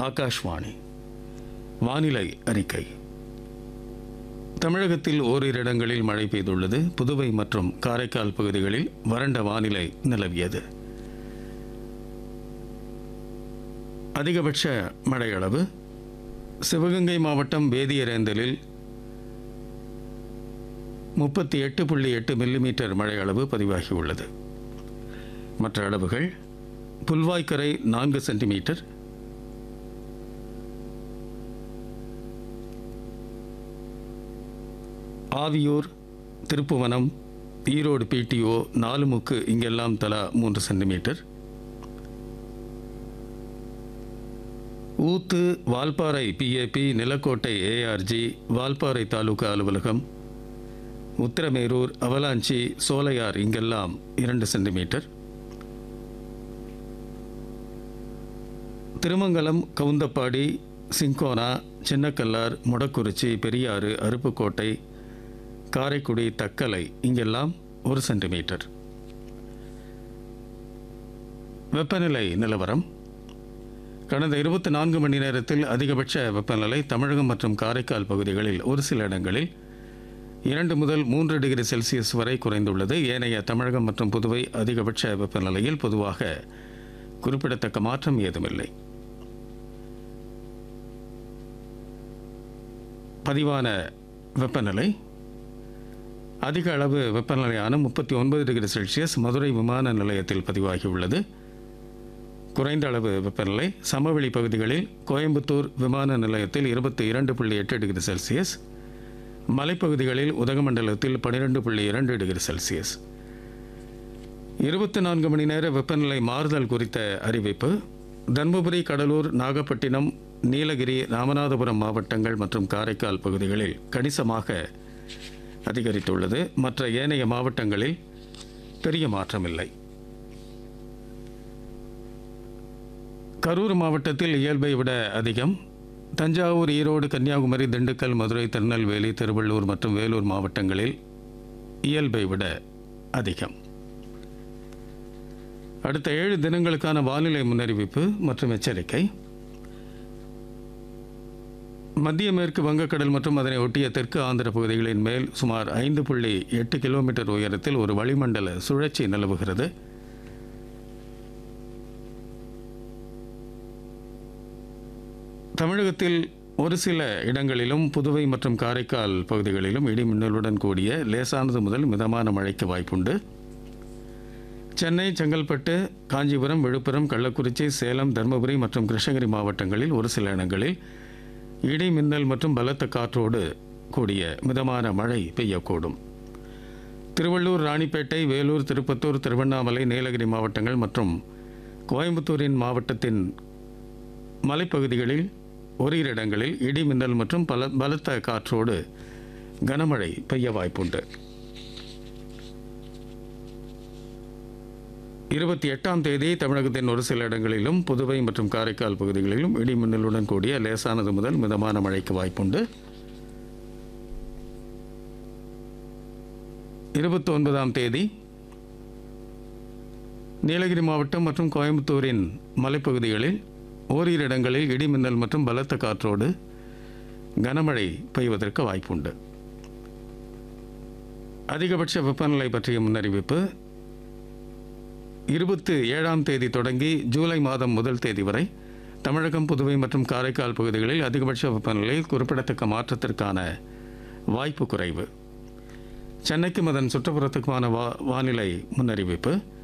ஆகாஷ்வாணி வானிலை அறிக்கை தமிழகத்தில் ஓரிரு இடங்களில் மழை பெய்துள்ளது புதுவை மற்றும் காரைக்கால் பகுதிகளில் வறண்ட வானிலை நிலவியது அதிகபட்ச மழை அளவு சிவகங்கை மாவட்டம் வேதியரேந்தலில் முப்பத்தி எட்டு புள்ளி எட்டு மில்லிமீட்டர் மழை அளவு பதிவாகியுள்ளது மற்ற அளவுகள் புல்வாய்க்கரை நான்கு சென்டிமீட்டர் ஆவியூர் திருப்புவனம் ஈரோடு பிடிஓ நாலுமுக்கு இங்கெல்லாம் தலா மூன்று centimetre Oothu Valparai PAP Nilakottai ARG Valparai taluka அலுவலகம் உத்திரமேரூர் அவலாஞ்சி சோலையார் இங்கெல்லாம் இரண்டு சென்டிமீட்டர் திருமங்கலம் கவுந்தப்பாடி சிங்கோனா சின்னக்கல்லார் முடக்குறிச்சி பெரியாறு அருப்புக்கோட்டை காரைக்குடி தக்கலை இங்கெல்லாம் ஒரு சென்டிமீட்டர் வெப்பநிலை நிலவரம் கடந்த இருபத்தி நான்கு மணி நேரத்தில் அதிகபட்ச வெப்பநிலை தமிழகம் மற்றும் காரைக்கால் பகுதிகளில் ஒரு சில இடங்களில் இரண்டு முதல் மூன்று டிகிரி செல்சியஸ் வரை குறைந்துள்ளது ஏனைய தமிழகம் மற்றும் புதுவை அதிகபட்ச வெப்பநிலையில் பொதுவாக குறிப்பிடத்தக்க மாற்றம் ஏதுமில்லை பதிவான வெப்பநிலை அதிக அளவு வெப்பநிலையான முப்பத்தி ஒன்பது டிகிரி செல்சியஸ் மதுரை விமான நிலையத்தில் பதிவாகியுள்ளது குறைந்த அளவு வெப்பநிலை சமவெளி பகுதிகளில் கோயம்புத்தூர் விமான நிலையத்தில் இருபத்தி இரண்டு புள்ளி எட்டு டிகிரி செல்சியஸ் மலைப்பகுதிகளில் உதகமண்டலத்தில் பன்னிரெண்டு புள்ளி இரண்டு டிகிரி செல்சியஸ் இருபத்தி நான்கு மணி நேர வெப்பநிலை மாறுதல் குறித்த அறிவிப்பு தருமபுரி கடலூர் நாகப்பட்டினம் நீலகிரி ராமநாதபுரம் மாவட்டங்கள் மற்றும் காரைக்கால் பகுதிகளில் கணிசமாக அதிகரித்துள்ளது மற்ற ஏனைய மாவட்டங்களில் பெரிய மாற்றமில்லை கரூர் மாவட்டத்தில் இயல்பை விட அதிகம் தஞ்சாவூர் ஈரோடு கன்னியாகுமரி திண்டுக்கல் மதுரை திருநெல்வேலி திருவள்ளூர் மற்றும் வேலூர் மாவட்டங்களில் இயல்பை விட அதிகம் அடுத்த ஏழு தினங்களுக்கான வானிலை முன்னறிவிப்பு மற்றும் எச்சரிக்கை மத்திய மேற்கு வங்கக்கடல் மற்றும் அதனை ஒட்டிய தெற்கு ஆந்திர பகுதிகளின் மேல் சுமார் ஐந்து புள்ளி எட்டு கிலோமீட்டர் உயரத்தில் ஒரு வளிமண்டல சுழற்சி நிலவுகிறது தமிழகத்தில் ஒரு சில இடங்களிலும் புதுவை மற்றும் காரைக்கால் பகுதிகளிலும் இடி மின்னலுடன் கூடிய லேசானது முதல் மிதமான மழைக்கு வாய்ப்புண்டு சென்னை செங்கல்பட்டு காஞ்சிபுரம் விழுப்புரம் கள்ளக்குறிச்சி சேலம் தருமபுரி மற்றும் கிருஷ்ணகிரி மாவட்டங்களில் ஒரு சில இடங்களில் இடி மின்னல் மற்றும் பலத்த காற்றோடு கூடிய மிதமான மழை பெய்யக்கூடும் திருவள்ளூர் ராணிப்பேட்டை வேலூர் திருப்பத்தூர் திருவண்ணாமலை நீலகிரி மாவட்டங்கள் மற்றும் கோயம்புத்தூரின் மாவட்டத்தின் மலைப்பகுதிகளில் ஓரிரு இடங்களில் இடி மின்னல் மற்றும் பல பலத்த காற்றோடு கனமழை பெய்ய வாய்ப்புண்டு இருபத்தி எட்டாம் தேதி தமிழகத்தின் ஒரு சில இடங்களிலும் புதுவை மற்றும் காரைக்கால் பகுதிகளிலும் இடி மின்னலுடன் கூடிய லேசானது முதல் மிதமான மழைக்கு வாய்ப்புண்டு இருபத்தி ஒன்பதாம் தேதி நீலகிரி மாவட்டம் மற்றும் கோயம்புத்தூரின் மலைப்பகுதிகளில் ஓரிரு இடங்களில் இடி மின்னல் மற்றும் பலத்த காற்றோடு கனமழை பெய்வதற்கு வாய்ப்புண்டு அதிகபட்ச வெப்பநிலை பற்றிய முன்னறிவிப்பு இருபத்தி ஏழாம் தேதி தொடங்கி ஜூலை மாதம் முதல் தேதி வரை தமிழகம் புதுவை மற்றும் காரைக்கால் பகுதிகளில் அதிகபட்ச வெப்பநிலையில் குறிப்பிடத்தக்க மாற்றத்திற்கான வாய்ப்பு குறைவு சென்னைக்கும் அதன் சுற்றுப்புறத்துக்குமான வா வானிலை முன்னறிவிப்பு